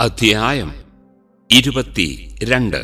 അധ്യായം ഇരുപത്തി രണ്ട്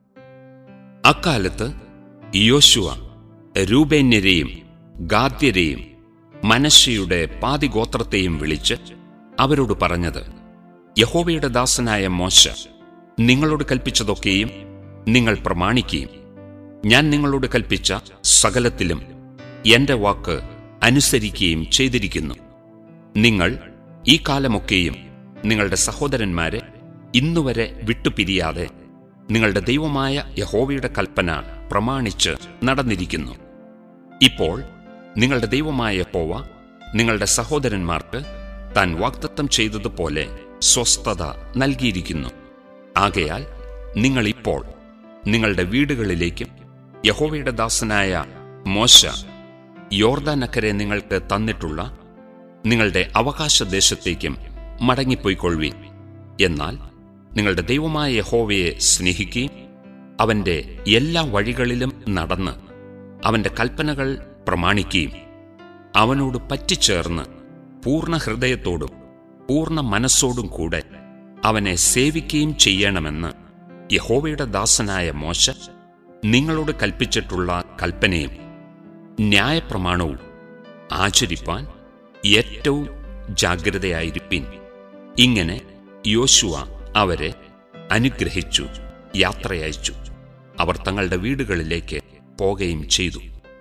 അക്കാലത്ത് യോശുവ രൂപേന്യരെയും ഗാദ്യരെയും മനശ്ശയുടെ പാതിഗോത്രത്തെയും വിളിച്ച് അവരോട് പറഞ്ഞത് യഹോവയുടെ ദാസനായ മോശ നിങ്ങളോട് കൽപ്പിച്ചതൊക്കെയും നിങ്ങൾ പ്രമാണിക്കുകയും ഞാൻ നിങ്ങളോട് കൽപ്പിച്ച സകലത്തിലും എന്റെ വാക്ക് അനുസരിക്കുകയും ചെയ്തിരിക്കുന്നു നിങ്ങൾ ഈ കാലമൊക്കെയും നിങ്ങളുടെ സഹോദരന്മാരെ ഇന്നുവരെ വിട്ടുപിരിയാതെ നിങ്ങളുടെ ദൈവമായ യഹോവയുടെ കൽപ്പന പ്രമാണിച്ച് നടന്നിരിക്കുന്നു ഇപ്പോൾ നിങ്ങളുടെ ദൈവമായ യഹോവ നിങ്ങളുടെ സഹോദരന്മാർക്ക് താൻ വാഗ്ദത്തം ചെയ്തതുപോലെ സ്വസ്ഥത നൽകിയിരിക്കുന്നു ആകയാൽ നിങ്ങൾ ഇപ്പോൾ നിങ്ങളുടെ വീടുകളിലേക്കും യഹോവയുടെ ദാസനായ മോശ യോർദാനക്കരെ നിങ്ങൾക്ക് തന്നിട്ടുള്ള നിങ്ങളുടെ അവകാശദേശത്തേക്കും മടങ്ങിപ്പോയിക്കൊള്ളുവീൻ എന്നാൽ നിങ്ങളുടെ ദൈവമായ യഹോവയെ സ്നേഹിക്കുകയും അവന്റെ എല്ലാ വഴികളിലും നടന്ന് അവന്റെ കൽപ്പനകൾ പ്രമാണിക്കുകയും അവനോട് പറ്റിച്ചേർന്ന് പൂർണ്ണ ഹൃദയത്തോടും പൂർണ്ണ മനസ്സോടും കൂടെ അവനെ സേവിക്കുകയും ചെയ്യണമെന്ന് യഹോവയുടെ ദാസനായ മോശ നിങ്ങളോട് കൽപ്പിച്ചിട്ടുള്ള കൽപ്പനയും ന്യായപ്രമാണവും ആചരിപ്പാൻ ഏറ്റവും ജാഗ്രതയായിരിപ്പിൻ ഇങ്ങനെ യോശുവ അവരെ അനുഗ്രഹിച്ചു യാത്രയയച്ചു അവർ തങ്ങളുടെ വീടുകളിലേക്ക് പോകുകയും ചെയ്തു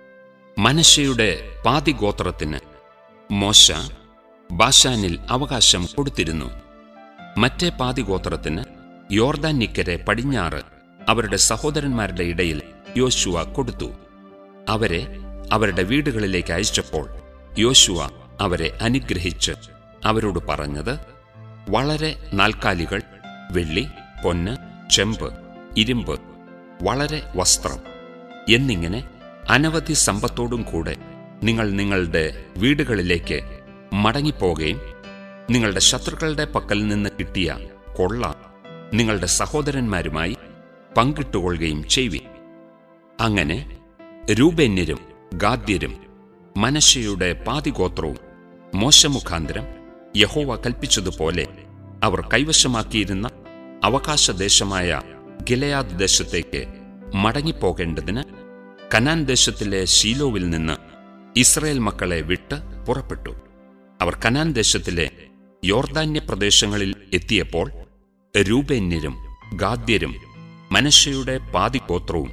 മനശയുടെ പാതിഗോത്രത്തിന് മോശ ബാഷാനിൽ അവകാശം കൊടുത്തിരുന്നു മറ്റേ പാതിഗോത്രത്തിന് യോർദാനിക്കരെ പടിഞ്ഞാറ് അവരുടെ സഹോദരന്മാരുടെ ഇടയിൽ യോശുവ കൊടുത്തു അവരെ അവരുടെ വീടുകളിലേക്ക് അയച്ചപ്പോൾ യോശുവ അവരെ അനുഗ്രഹിച്ച് അവരോട് പറഞ്ഞത് വളരെ നാൽക്കാലികൾ വെള്ളി പൊന്ന് ചെമ്പ് ഇരുമ്പ് വളരെ വസ്ത്രം എന്നിങ്ങനെ അനവധി സമ്പത്തോടും കൂടെ നിങ്ങൾ നിങ്ങളുടെ വീടുകളിലേക്ക് മടങ്ങിപ്പോകുകയും നിങ്ങളുടെ ശത്രുക്കളുടെ പക്കൽ നിന്ന് കിട്ടിയ കൊള്ള നിങ്ങളുടെ സഹോദരന്മാരുമായി പങ്കിട്ടുകൊള്ളുകയും ചെയ്യുവിൻ അങ്ങനെ രൂപേന്യരും ഗാദ്യരും മനശയുടെ പാതിഗോത്രവും മോശമുഖാന്തരം യഹോവ കൽപ്പിച്ചതുപോലെ അവർ കൈവശമാക്കിയിരുന്ന അവകാശദേശമായ ഗിലയാദ് ദേശത്തേക്ക് മടങ്ങിപ്പോകേണ്ടതിന് കനാൻ ദേശത്തിലെ ശീലോവിൽ നിന്ന് ഇസ്രയേൽ മക്കളെ വിട്ട് പുറപ്പെട്ടു അവർ കനാൻ ദേശത്തിലെ യോർദാന്യ പ്രദേശങ്ങളിൽ എത്തിയപ്പോൾ രൂപേന്യരും ഗാദ്യരും മനശയുടെ പാതിഗോത്രവും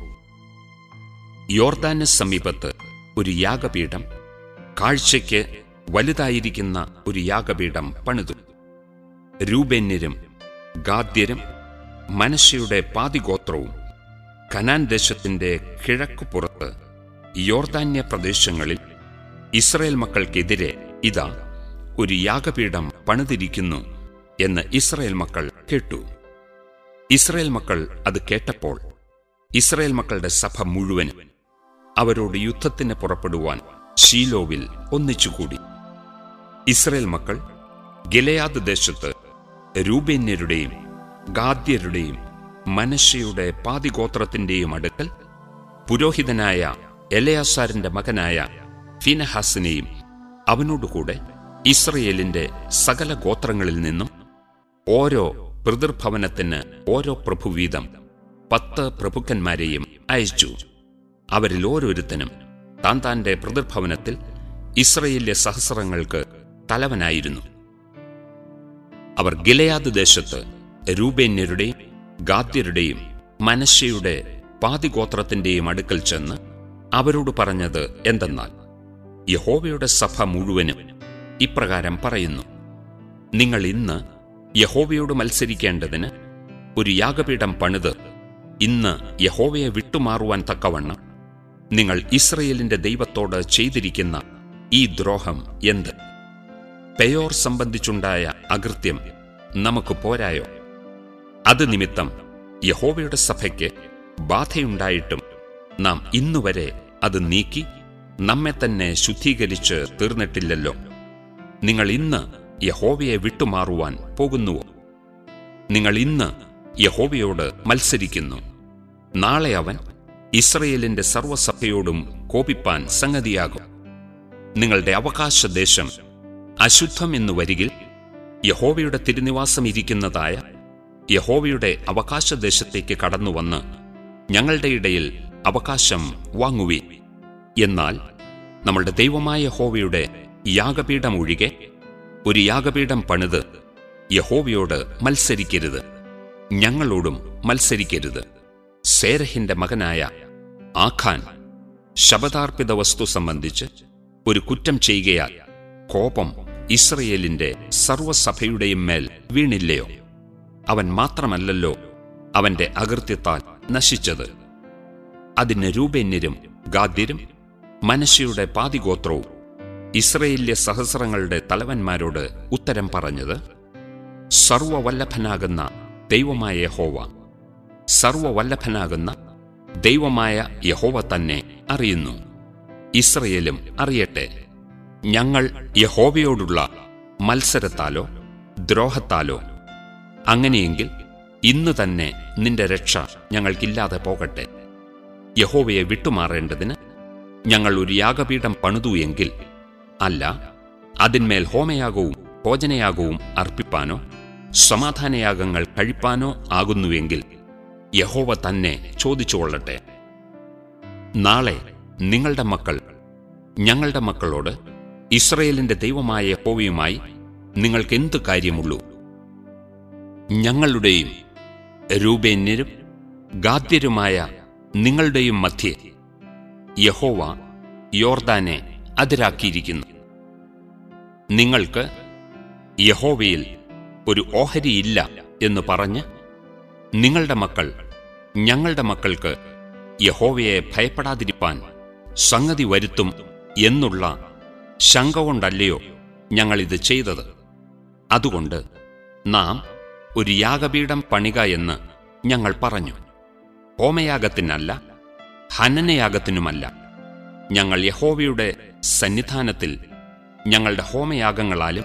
യോർദാന് സമീപത്ത് ഒരു യാഗപീഠം കാഴ്ചയ്ക്ക് വലുതായിരിക്കുന്ന ഒരു യാഗപീഠം പണിതു രൂപേന്യരും ഗാദ്യരും മനശയുടെ പാതിഗോത്രവും കനാൻ ദേശത്തിന്റെ കിഴക്കുപുറത്ത് യോർദാന്യ പ്രദേശങ്ങളിൽ ഇസ്രയേൽ മക്കൾക്കെതിരെ ഇതാ ഒരു യാഗപീഠം പണിതിരിക്കുന്നു എന്ന് ഇസ്രയേൽ മക്കൾ കേട്ടു ഇസ്രയേൽ മക്കൾ അത് കേട്ടപ്പോൾ ഇസ്രയേൽ മക്കളുടെ സഭ മുഴുവനും അവരോട് യുദ്ധത്തിന് പുറപ്പെടുവാൻ ഷീലോവിൽ ഒന്നിച്ചുകൂടി ഇസ്രയേൽ മക്കൾ ഗിലയാദ് ദേശത്ത് രൂപേന്യരുടെയും ഗാദ്യരുടെയും മനശയുടെ പാതിഗോത്രത്തിന്റെയും അടുക്കൽ പുരോഹിതനായ എലയാസാരിന്റെ മകനായ ഫിനഹാസിനെയും അവനോടുകൂടെ ഇസ്രയേലിന്റെ സകല ഗോത്രങ്ങളിൽ നിന്നും ഓരോ പിതൃഭവനത്തിന് ഓരോ പ്രഭുവീതം പത്ത് പ്രഭുക്കന്മാരെയും അയച്ചു അവരിൽ ഓരോരുത്തനും താൻ താന്റെ പിതൃഭവനത്തിൽ ഇസ്രയേലിലെ സഹസ്രങ്ങൾക്ക് തലവനായിരുന്നു അവർ ഗിലയാദ് ദേശത്ത് രൂപേന്യരുടെയും ഗാദ്യരുടെയും മനശ്ശയുടെ പാതിഗോത്രത്തിന്റെയും അടുക്കൽ ചെന്ന് അവരോട് പറഞ്ഞത് എന്തെന്നാൽ യഹോവയുടെ സഭ മുഴുവനും ഇപ്രകാരം പറയുന്നു നിങ്ങൾ ഇന്ന് യഹോവയോട് മത്സരിക്കേണ്ടതിന് ഒരു യാഗപീഠം പണിത് ഇന്ന് യഹോവയെ വിട്ടുമാറുവാൻ തക്കവണ്ണം നിങ്ങൾ ഇസ്രയേലിന്റെ ദൈവത്തോട് ചെയ്തിരിക്കുന്ന ഈ ദ്രോഹം എന്ത് പെയോർ സംബന്ധിച്ചുണ്ടായ അകൃത്യം നമുക്ക് പോരായോ അത് നിമിത്തം യഹോവയുടെ സഭയ്ക്ക് ബാധയുണ്ടായിട്ടും നാം ഇന്നുവരെ അത് നീക്കി നമ്മെ തന്നെ ശുദ്ധീകരിച്ച് തീർന്നിട്ടില്ലല്ലോ നിങ്ങൾ ഇന്ന് യഹോവയെ വിട്ടുമാറുവാൻ പോകുന്നുവോ നിങ്ങൾ ഇന്ന് യഹോവയോട് മത്സരിക്കുന്നു നാളെ അവൻ ഇസ്രയേലിന്റെ സർവ്വസഭയോടും കോപിപ്പാൻ സംഗതിയാകും നിങ്ങളുടെ അവകാശദേശം അശുദ്ധം എന്നു വരികിൽ യഹോവയുടെ തിരുനിവാസം ഇരിക്കുന്നതായ യഹോവയുടെ അവകാശദേശത്തേക്ക് കടന്നുവന്ന് ഞങ്ങളുടെ ഇടയിൽ അവകാശം വാങ്ങുവീൻ എന്നാൽ നമ്മളുടെ ദൈവമായ യഹോവയുടെ യാഗപീഠം ഒഴികെ ഒരു യാഗപീഠം പണിത് യഹോവയോട് മത്സരിക്കരുത് ഞങ്ങളോടും മത്സരിക്കരുത് സേരഹിന്റെ മകനായ ആഖാൻ ശബദാർപ്പിത വസ്തു സംബന്ധിച്ച് ഒരു കുറ്റം ചെയ്യുകയാൽ കോപം ഇസ്രയേലിന്റെ സർവ്വസഭയുടെയും മേൽ വീണില്ലയോ അവൻ മാത്രമല്ലല്ലോ അവന്റെ അകൃത്യത്താൽ നശിച്ചത് അതിന് രൂപേന്യരും ഗാദ്യരും മനശിയുടെ പാതിഗോത്രവും ഇസ്രയേല്യ സഹസ്രങ്ങളുടെ തലവന്മാരോട് ഉത്തരം പറഞ്ഞത് സർവവല്ലഭനാകുന്ന ദൈവമായ യഹോവ സർവവല്ലഭനാകുന്ന ദൈവമായ യഹോവ തന്നെ അറിയുന്നു ഇസ്രയേലും അറിയട്ടെ ഞങ്ങൾ യഹോവയോടുള്ള മത്സരത്താലോ ദ്രോഹത്താലോ അങ്ങനെയെങ്കിൽ ഇന്ന് തന്നെ നിന്റെ രക്ഷ ഞങ്ങൾക്കില്ലാതെ പോകട്ടെ യഹോവയെ വിട്ടുമാറേണ്ടതിന് ഞങ്ങൾ ഒരു യാഗപീഠം പണിതു എങ്കിൽ അല്ല അതിന്മേൽ ഹോമയാഗവും ഭോജനയാഗവും അർപ്പിപ്പാനോ സമാധാനയാഗങ്ങൾ കഴിപ്പാനോ ആകുന്നുവെങ്കിൽ യഹോവ തന്നെ ചോദിച്ചുകൊള്ളട്ടെ നാളെ നിങ്ങളുടെ മക്കൾ ഞങ്ങളുടെ മക്കളോട് ഇസ്രയേലിന്റെ ദൈവമായ യഹോവയുമായി നിങ്ങൾക്കെന്ത് കാര്യമുള്ളൂ ഞങ്ങളുടെയും രൂപേന്യരും ഗാദ്യരുമായ നിങ്ങളുടെയും മധ്യേ യഹോവ യോർദാനെ അതിരാക്കിയിരിക്കുന്നു നിങ്ങൾക്ക് യഹോവയിൽ ഒരു ഓഹരിയില്ല എന്ന് പറഞ്ഞ് നിങ്ങളുടെ മക്കൾ ഞങ്ങളുടെ മക്കൾക്ക് യഹോവയെ ഭയപ്പെടാതിരിപ്പാൻ സംഗതി വരുത്തും എന്നുള്ള ശങ്ക കൊണ്ടല്ലയോ ഞങ്ങളിത് ചെയ്തത് അതുകൊണ്ട് നാം ഒരു യാഗപീഠം പണിക എന്ന് ഞങ്ങൾ പറഞ്ഞു ഹോമയാഗത്തിനല്ല ഹനനയാഗത്തിനുമല്ല ഞങ്ങൾ യഹോവയുടെ സന്നിധാനത്തിൽ ഞങ്ങളുടെ ഹോമയാഗങ്ങളാലും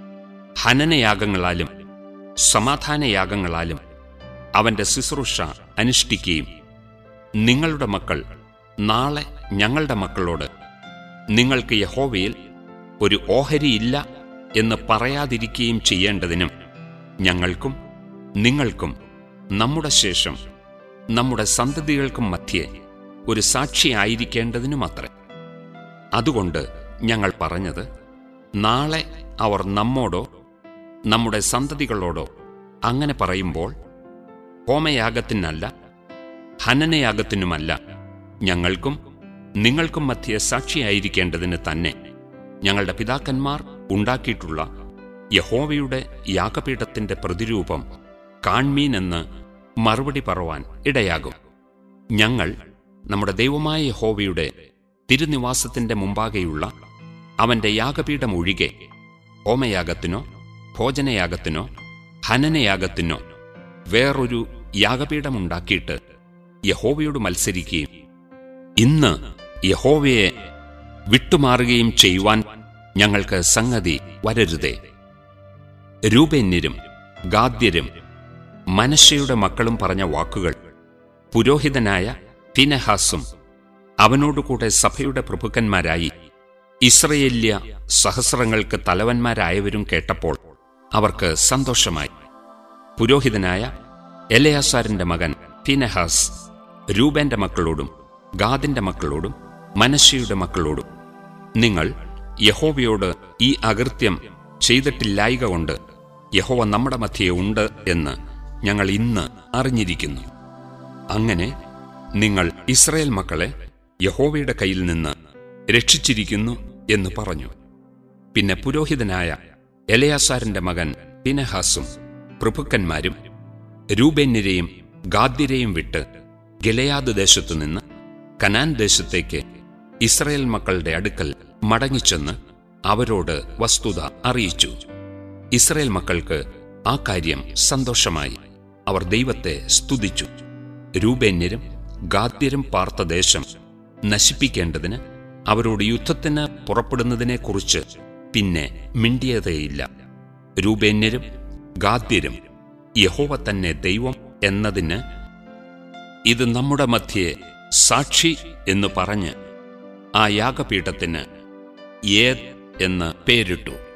ഹനനയാഗങ്ങളാലും സമാധാനയാഗങ്ങളാലും അവന്റെ ശുശ്രൂഷ അനുഷ്ഠിക്കുകയും നിങ്ങളുടെ മക്കൾ നാളെ ഞങ്ങളുടെ മക്കളോട് നിങ്ങൾക്ക് യഹോവയിൽ ഒരു ഓഹരിയില്ല എന്ന് പറയാതിരിക്കുകയും ചെയ്യേണ്ടതിനും ഞങ്ങൾക്കും നിങ്ങൾക്കും നമ്മുടെ ശേഷം നമ്മുടെ സന്തതികൾക്കും മധ്യേ ഒരു സാക്ഷിയായിരിക്കേണ്ടതിനുമത്രേ അതുകൊണ്ട് ഞങ്ങൾ പറഞ്ഞത് നാളെ അവർ നമ്മോടോ നമ്മുടെ സന്തതികളോടോ അങ്ങനെ പറയുമ്പോൾ ഹോമയാഗത്തിനല്ല ഹനനയാഗത്തിനുമല്ല ഞങ്ങൾക്കും നിങ്ങൾക്കും മധ്യേ സാക്ഷിയായിരിക്കേണ്ടതിന് തന്നെ ഞങ്ങളുടെ പിതാക്കന്മാർ ഉണ്ടാക്കിയിട്ടുള്ള യഹോവയുടെ യാഗപീഠത്തിന്റെ പ്രതിരൂപം കാൺമീനെന്ന് മറുപടി പറവാൻ ഇടയാകും ഞങ്ങൾ നമ്മുടെ ദൈവമായ യഹോവയുടെ തിരുനിവാസത്തിന്റെ മുമ്പാകെയുള്ള അവന്റെ യാഗപീഠം ഒഴികെ ഹോമയാഗത്തിനോ ഭോജനയാഗത്തിനോ ഹനനയാഗത്തിനോ വേറൊരു യാഗപീഠമുണ്ടാക്കിയിട്ട് യഹോവയോട് മത്സരിക്കുകയും ഇന്ന് യഹോവയെ വിട്ടുമാറുകയും ചെയ്യുവാൻ ഞങ്ങൾക്ക് സംഗതി വരരുതേ രൂപേന്യരും ഗാദ്യരും മനശയുടെ മക്കളും പറഞ്ഞ വാക്കുകൾ പുരോഹിതനായ ഫിനഹാസും അവനോടുകൂടെ സഭയുടെ പ്രഭുക്കന്മാരായി ഇസ്രയേല്യ സഹസ്രങ്ങൾക്ക് തലവന്മാരായവരും കേട്ടപ്പോൾ അവർക്ക് സന്തോഷമായി പുരോഹിതനായ എലയാസാരിന്റെ മകൻ ഫിനഹാസ് രൂപേന്റെ മക്കളോടും ഗാദിന്റെ മക്കളോടും മനശയുടെ മക്കളോടും നിങ്ങൾ യഹോവയോട് ഈ അകൃത്യം ചെയ്തിട്ടില്ലായിക കൊണ്ട് യഹോവ നമ്മുടെ മധ്യേ ഉണ്ട് എന്ന് ഞങ്ങൾ ഇന്ന് അറിഞ്ഞിരിക്കുന്നു അങ്ങനെ നിങ്ങൾ ഇസ്രായേൽ മക്കളെ യഹോവയുടെ കയ്യിൽ നിന്ന് രക്ഷിച്ചിരിക്കുന്നു എന്ന് പറഞ്ഞു പിന്നെ പുരോഹിതനായ എലയാസാരിന്റെ മകൻ പിനഹാസും പ്രഭുക്കന്മാരും രൂപേന്യരെയും ഗാദ്യരെയും വിട്ട് ഗലയാദ് ദേശത്തു നിന്ന് കനാൻ ദേശത്തേക്ക് ഇസ്രായേൽ മക്കളുടെ അടുക്കൽ മടങ്ങിച്ചെന്ന് അവരോട് വസ്തുത അറിയിച്ചു ഇസ്രായേൽ മക്കൾക്ക് ആ കാര്യം സന്തോഷമായി അവർ ദൈവത്തെ സ്തുതിച്ചു രൂപേന്യരും ഗാദ്യരും പാർത്ത ദേശം നശിപ്പിക്കേണ്ടതിന് അവരോട് യുദ്ധത്തിന് പുറപ്പെടുന്നതിനെക്കുറിച്ച് പിന്നെ മിണ്ടിയതേയില്ല രൂപേന്യരും ഗാദ്യരും യഹോവ തന്നെ ദൈവം എന്നതിന് ഇത് നമ്മുടെ മധ്യേ സാക്ഷി എന്ന് പറഞ്ഞ് ആ യാഗപീഠത്തിന് ഏത് എന്ന് പേരിട്ടു